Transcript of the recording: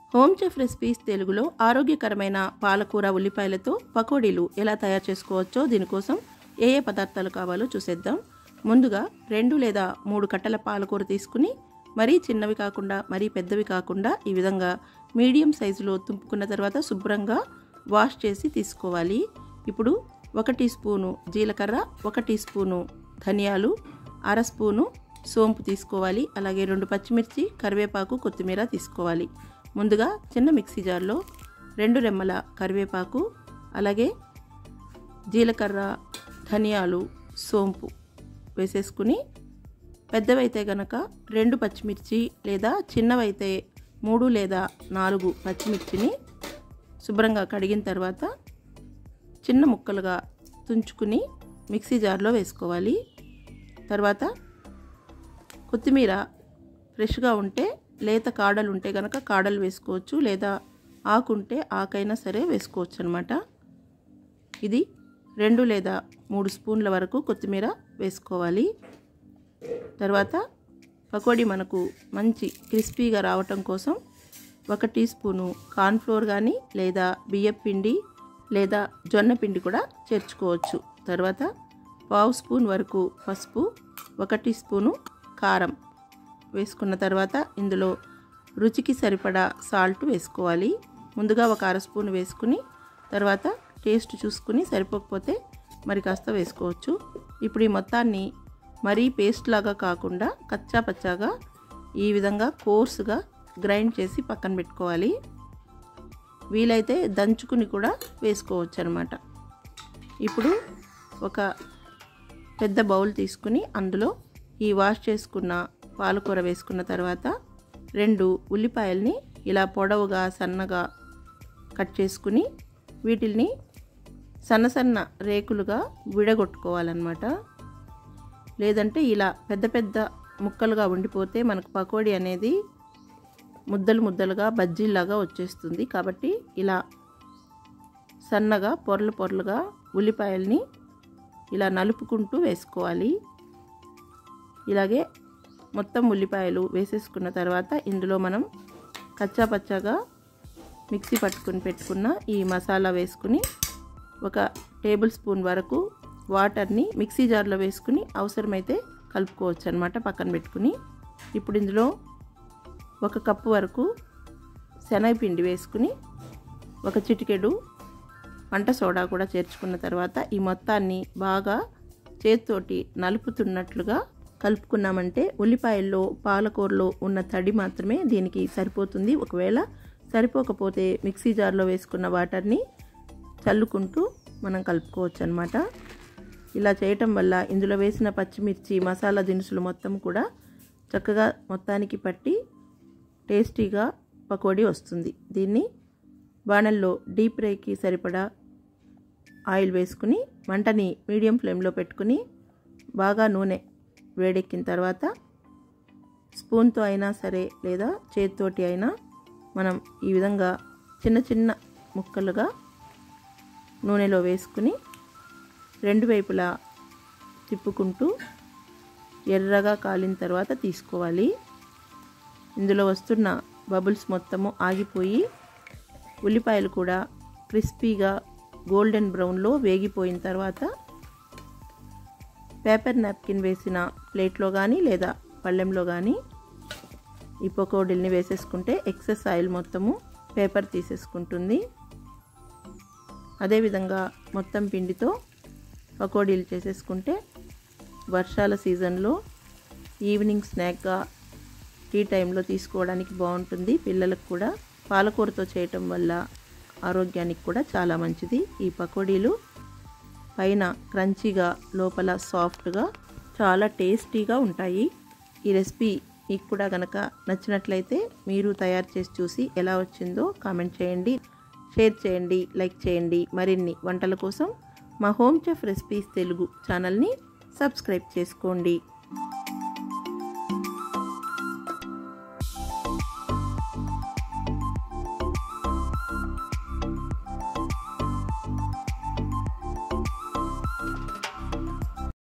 home chef recipes తెలుగులో ఆరోగ్యకరమైన పాలకూర ఉల్లిపాయలతో పకోడీలు ఎలా తయారు చేసుకోవచ్చో దీనికోసం ఏ ఏ పదార్థాలు కావాలో చూసేద్దాం ముందుగా రెండు లేదా మూడు కట్టల పాలకూర తీసుకుని మరీ చిన్నవి కాకుండా మరీ పెద్దవి కాకుండా ఈ విధంగా మీడియం సైజులో తుంపుకున్న తర్వాత శుభ్రంగా వాష్ చేసి తీసుకోవాలి ఇప్పుడు ఒక టీ స్పూను జీలకర్ర ఒక టీ స్పూను ధనియాలు అర స్పూను సోంపు తీసుకోవాలి అలాగే రెండు పచ్చిమిర్చి కరివేపాకు కొత్తిమీర తీసుకోవాలి ముందుగా చిన్న మిక్సీ జార్లో రెండు రెమ్మల కరివేపాకు అలాగే జీలకర్ర ధనియాలు సోంపు వేసేసుకుని పెద్దవైతే గనక రెండు పచ్చిమిర్చి లేదా చిన్నవైతే మూడు లేదా నాలుగు పచ్చిమిర్చిని శుభ్రంగా కడిగిన తర్వాత చిన్న ముక్కలుగా తుంచుకుని మిక్సీ జార్లో వేసుకోవాలి తర్వాత కొత్తిమీర ఫ్రెష్గా ఉంటే లేత కాడలు ఉంటే కనుక కాడలు వేసుకోవచ్చు లేదా ఆకుంటే ఆకైనా సరే వేసుకోవచ్చు అనమాట ఇది రెండు లేదా మూడు స్పూన్ల వరకు కొత్తిమీర వేసుకోవాలి తర్వాత పకోడీ మనకు మంచి క్రిస్పీగా రావటం కోసం ఒక టీ స్పూను కార్న్ఫ్లోర్ కానీ లేదా బియ్యం పిండి లేదా జొన్న పిండి కూడా చేర్చుకోవచ్చు తర్వాత పావు స్పూన్ వరకు పసుపు ఒక టీ స్పూను కారం వేసుకున్న తర్వాత ఇందులో రుచికి సరిపడా సాల్ట్ వేసుకోవాలి ముందుగా ఒక అర స్పూన్ వేసుకుని తర్వాత టేస్ట్ చూసుకుని సరిపోకపోతే మరి కాస్త వేసుకోవచ్చు ఇప్పుడు ఈ మొత్తాన్ని మరీ పేస్ట్ లాగా కాకుండా కచ్చా పచ్చాగా ఈ విధంగా కోర్సుగా గ్రైండ్ చేసి పక్కన పెట్టుకోవాలి వీలైతే దంచుకుని కూడా వేసుకోవచ్చు అనమాట ఇప్పుడు ఒక పెద్ద బౌల్ తీసుకుని అందులో ఈ వాష్ చేసుకున్న పాలకూర వేసుకున్న తర్వాత రెండు ఉల్లిపాయల్ని ఇలా పొడవుగా సన్నగా కట్ చేసుకుని వీటిల్ని సన్న సన్న రేకులుగా విడగొట్టుకోవాలన్నమాట లేదంటే ఇలా పెద్ద పెద్ద ముక్కలుగా ఉండిపోతే మనకు పకోడీ అనేది ముద్దలు ముద్దలుగా బజ్జీలాగా వచ్చేస్తుంది కాబట్టి ఇలా సన్నగా పొరలు పొరలుగా ఉల్లిపాయల్ని ఇలా నలుపుకుంటూ వేసుకోవాలి ఇలాగే మొత్తం ఉల్లిపాయలు వేసేసుకున్న తర్వాత ఇందులో మనం కచ్చా పచ్చాగా మిక్సీ పట్టుకుని పెట్టుకున్న ఈ మసాలా వేసుకుని ఒక టేబుల్ స్పూన్ వరకు వాటర్ని మిక్సీ జార్లో వేసుకుని అవసరమైతే కలుపుకోవచ్చు అనమాట పక్కన పెట్టుకుని ఇప్పుడు ఇందులో ఒక కప్పు వరకు శనగపిండి వేసుకుని ఒక చిటికెడు వంట సోడా కూడా చేర్చుకున్న తర్వాత ఈ మొత్తాన్ని బాగా చేతితోటి నలుపుతున్నట్లుగా కలుపుకున్నామంటే ఉల్లిపాయల్లో పాలకూరలో ఉన్న తడి మాత్రమే దీనికి సరిపోతుంది ఒకవేళ సరిపోకపోతే మిక్సీ జార్లో వేసుకున్న వాటర్ని చల్లుకుంటూ మనం కలుపుకోవచ్చు అనమాట ఇలా చేయటం వల్ల ఇందులో వేసిన పచ్చిమిర్చి మసాలా దినుసులు మొత్తం కూడా చక్కగా మొత్తానికి పట్టి టేస్టీగా పకోడీ వస్తుంది దీన్ని బాణల్లో డీప్ ఫ్రైకి సరిపడా ఆయిల్ వేసుకుని మంటని మీడియం ఫ్లేమ్లో పెట్టుకుని బాగా నూనె వేడెక్కిన తర్వాత స్పూన్తో అయినా సరే లేదా చేతితోటి అయినా మనం ఈ విధంగా చిన్న చిన్న ముక్కలుగా నూనెలో వేసుకుని రెండు వైపులా తిప్పుకుంటూ ఎర్రగా కాలిన తర్వాత తీసుకోవాలి ఇందులో వస్తున్న బబుల్స్ మొత్తము ఆగిపోయి ఉల్లిపాయలు కూడా క్రిస్పీగా గోల్డెన్ బ్రౌన్లో వేగిపోయిన తర్వాత పేపర్ నాప్కిన్ వేసిన ప్లేట్లో కానీ లేదా పళ్ళెంలో కానీ ఈ పకోడీల్ని వేసేసుకుంటే ఎక్సెస్ ఆయిల్ మొత్తము పేపర్ తీసేసుకుంటుంది అదేవిధంగా మొత్తం పిండితో పకోడీలు చేసేసుకుంటే వర్షాల సీజన్లో ఈవినింగ్ స్నాక్గా టీ టైంలో తీసుకోవడానికి బాగుంటుంది పిల్లలకు కూడా పాలకూరతో చేయటం వల్ల ఆరోగ్యానికి కూడా చాలా మంచిది ఈ పకోడీలు పైన క్రంచీగా లోపల సాఫ్ట్గా చాలా టేస్టీగా ఉంటాయి ఈ రెసిపీ మీకు కూడా కనుక నచ్చినట్లయితే మీరు తయారు చేసి చూసి ఎలా వచ్చిందో కామెంట్ చేయండి షేర్ చేయండి లైక్ చేయండి మరిన్ని వంటల కోసం మా హోమ్ చెఫ్ రెసిపీస్ తెలుగు ఛానల్ని సబ్స్క్రైబ్ చేసుకోండి